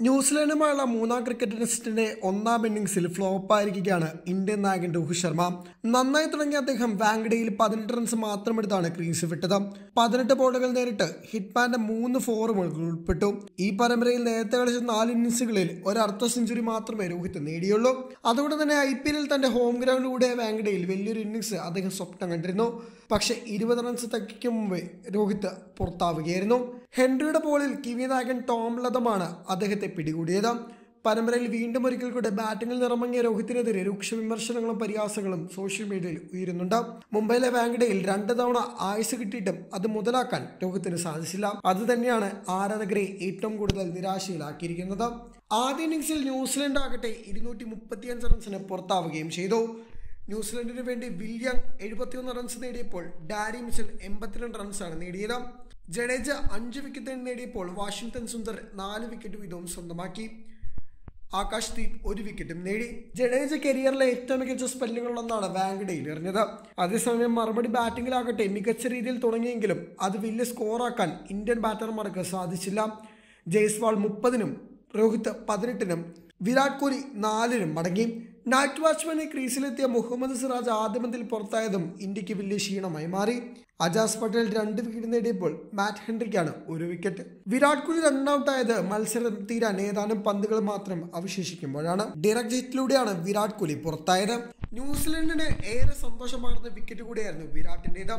ന്യൂസിലൻഡുമായുള്ള മൂന്നാം ക്രിക്കറ്റ് ടെസ്റ്റിന്റെ ഒന്നാം ഇന്നിംഗ്സിൽ ഫ്ലോപ്പായിരിക്കുകയാണ് ഇന്ത്യൻ നായകൻ രോഹിത് ശർമ്മ നന്നായി തുടങ്ങിയ അദ്ദേഹം വാങ്കഡയിൽ പതിനെട്ട് റൺസ് മാത്രമെടുത്താണ് ക്രീസ് വിട്ടത് പതിനെട്ട് ബോളുകൾ നേരിട്ട് ഹിറ്റ്മാന്റെ മൂന്ന് ഫോറുകൾ ഉൾപ്പെട്ടു ഈ പരമ്പരയിൽ നേരത്തെ കളിച്ച നാല് ഇന്നിംഗ്സുകളിൽ ഒരു അർദ്ധ സെഞ്ചുറി മാത്രമേ രോഹിത് നേടിയുള്ളൂ അതുകൊണ്ട് തന്നെ ഐ പി എല്ലിൽ തന്റെ ഹോം ഗ്രൗണ്ടിലൂടെ വാങ്കഡയിൽ വലിയൊരു ഇന്നിംഗ്സ് അദ്ദേഹം സ്വപ്നം കണ്ടിരുന്നു പക്ഷേ ഇരുപത് റൺസ് തയ്ക്കും മുമ്പേ രോഹിത് പുറത്താവുകയായിരുന്നു ഹെൻറിയുടെ ബോളിൽ കിവി നായകൻ ടോം ലതമാണ് അദ്ദേഹത്തെ പിടികൂടിയത് പരമ്പരയിൽ വീണ്ടും ഒരിക്കൽ കൂടെ ബാറ്റിംഗിൽ നിറമങ്ങിയ രോഹിത്തിനെതിരെ രൂക്ഷ വിമർശനങ്ങളും പരിഹാസങ്ങളും സോഷ്യൽ മീഡിയയിൽ ഉയരുന്നുണ്ട് മുംബൈയിലെ വാങ്കഡയിൽ രണ്ട് തവണ ആയുസ് കിട്ടിയിട്ടും അത് മുതലാക്കാൻ രോഹിത്തിന് സാധിച്ചില്ല അത് തന്നെയാണ് ആരാധകരെ ഏറ്റവും കൂടുതൽ നിരാശയിലാക്കിയിരിക്കുന്നത് ആദ്യ ഇന്നിംഗ്സിൽ ന്യൂസിലൻഡ് ആകട്ടെ ഇരുന്നൂറ്റി മുപ്പത്തിയഞ്ച് റൺസിന് പുറത്താവുകയും ചെയ്തു ന്യൂസിലൻഡിന് വേണ്ടി വില്യം എഴുപത്തിയൊന്ന് റൺസ് നേടിയപ്പോൾ ഡാരി മിച്ചൽ എൺപത്തിരണ്ട് റൺസാണ് നേടിയത് ജഡേജ അഞ്ച് വിക്കറ്റ് നേടിയപ്പോൾ വാഷിംഗ്ടൺ സുന്ദർ നാല് വിക്കറ്റ് വീതവും സ്വന്തമാക്കി ആകാശ് ദീപ് ഒരു വിക്കറ്റും നേടി ജഡേജ കരിയറിലെ ഏറ്റവും മികച്ച സ്പെല്ലുകളിലൊന്നാണ് വാങ്കഡയിൽ എറിഞ്ഞത് അതേസമയം മറുപടി ബാറ്റിംഗിലാകട്ടെ മികച്ച രീതിയിൽ തുടങ്ങിയെങ്കിലും അത് വലിയ സ്കോറാക്കാൻ ഇന്ത്യൻ ബാറ്റർമാർക്ക് സാധിച്ചില്ല ജയ്സ്വാൾ മുപ്പതിനും രോഹിത് പതിനെട്ടിനും വിരാട് കോഹ്ലി നാലിനും മടങ്ങി നൈറ്റ് വാച്ച്മാനെ ക്രീസിലെത്തിയ മുഹമ്മദ് സിറാജ് ആദ്യമതിൽ പുറത്തായതും ഇന്ത്യക്ക് വലിയ ക്ഷീണമായി മാറി അജാസ് പട്ടേൽ രണ്ട് വിക്കറ്റ് നേടിയപ്പോൾ മാറ്റ് ഹെൻറിക്കാണ് ഒരു വിക്കറ്റ് വിരാട് കോഹ്ലി റണ്ണൌട്ടായത് മത്സരം തീരാൻ ഏതാനും പന്തുകൾ മാത്രം അവശേഷിക്കുമ്പോഴാണ് ഡിറക്ട് ഹിറ്റിലൂടെയാണ് വിരാട് കോഹ്ലി പുറത്തായത് ന്യൂസിലൻഡിന് ഏറെ സന്തോഷമാർന്ന വിക്കറ്റ് കൂടിയായിരുന്നു വിരാട്ടിൻ്റെത്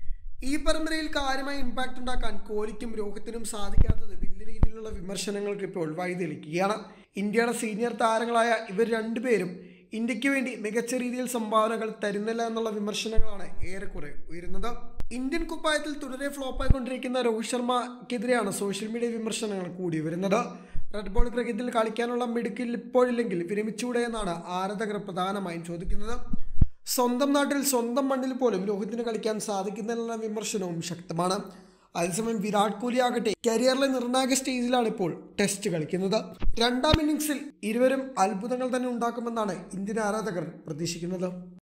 ഈ പരമ്പരയിൽ കാര്യമായ ഇമ്പാക്റ്റ് ഉണ്ടാക്കാൻ കോഹ്ലിക്കും രോഹിത്തിനും സാധിക്കാത്തത് വലിയ രീതിയിലുള്ള വിമർശനങ്ങൾക്ക് ഇപ്പോൾ വഴിതെളിക്കുകയാണ് ഇന്ത്യയുടെ സീനിയർ താരങ്ങളായ ഇവർ രണ്ടുപേരും ഇന്ത്യക്ക് വേണ്ടി മികച്ച രീതിയിൽ സംഭാവനകൾ തരുന്നില്ല എന്നുള്ള വിമർശനങ്ങളാണ് ഏറെക്കുറെ ഉയരുന്നത് ഇന്ത്യൻ കുപ്പായത്തിൽ തുടരെ ഫ്ലോപ്പായിക്കൊണ്ടിരിക്കുന്ന രോഹിത് ശർമ്മക്കെതിരെയാണ് സോഷ്യൽ മീഡിയ വിമർശനങ്ങൾ കൂടി വരുന്നത് റെഡ് ബോൾ ക്രിക്കറ്റിൽ കളിക്കാനുള്ള മിടുക്കിൽ ഇപ്പോഴില്ലെങ്കിൽ വിരമിച്ചൂടെ എന്നാണ് ആരാധകർ പ്രധാനമായും ചോദിക്കുന്നത് സ്വന്തം നാട്ടിൽ സ്വന്തം മണ്ണിൽ പോലും രോഹിത്തിന് കളിക്കാൻ സാധിക്കുന്നില്ലെന്ന വിമർശനവും ശക്തമാണ് അതേസമയം വിരാട് കോഹ്ലി ആകട്ടെ കരിയറിലെ നിർണായക സ്റ്റേജിലാണ് ഇപ്പോൾ ടെസ്റ്റ് കളിക്കുന്നത് രണ്ടാം ഇന്നിംഗ്സിൽ ഇരുവരും അത്ഭുതങ്ങൾ തന്നെ ഉണ്ടാക്കുമെന്നാണ് ഇന്ത്യൻ ആരാധകർ പ്രതീക്ഷിക്കുന്നത്